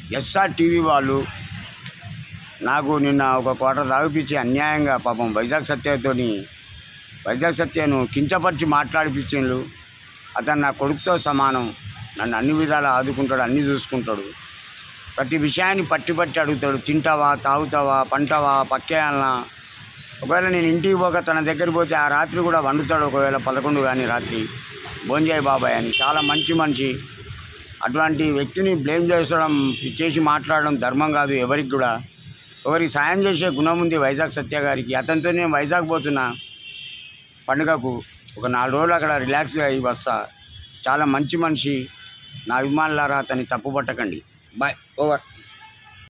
SR TV వాళ్ళు నాకు నిన్న ఒక కోట తాగిపించి అన్యాయంగా పాపం వైజాగ్ సత్యతోని వైజాగ్ సత్యను కించపరిచి మాట్లాడిపించిండ్రు అతను నా కొడుకుతో సమానం నన్ను అన్ని విధాలా ఆదుకుంటాడు అన్నీ చూసుకుంటాడు ప్రతి విషయాన్ని పట్టి పట్టి అడుగుతాడు తింటావా తాగుతావా పంటావా పక్కేయాలనా ఒకవేళ నేను ఇంటికి పోక తన దగ్గరికి పోతే ఆ రాత్రి కూడా వండుతాడు ఒకవేళ పదకొండు కానీ రాత్రి భోంజయ్ బాబాయ్ అని చాలా మంచి మనిషి అటువంటి వ్యక్తిని బ్లేమ్ చేసడం చేసి మాట్లాడడం ధర్మం కాదు ఎవరికి కూడా ఎవరికి సాయం చేసే గుణం ఉంది వైజాగ్ సత్య గారికి అతనితో నేను వైజాగ్ పోతున్నా పండుగకు ఒక నాలుగు రోజులు అక్కడ రిలాక్స్గా అయ్యి వస్తా చాలా మంచి మనిషి నా అభిమానులారా అతన్ని తప్పు పట్టకండి బాయ్ ఓవర్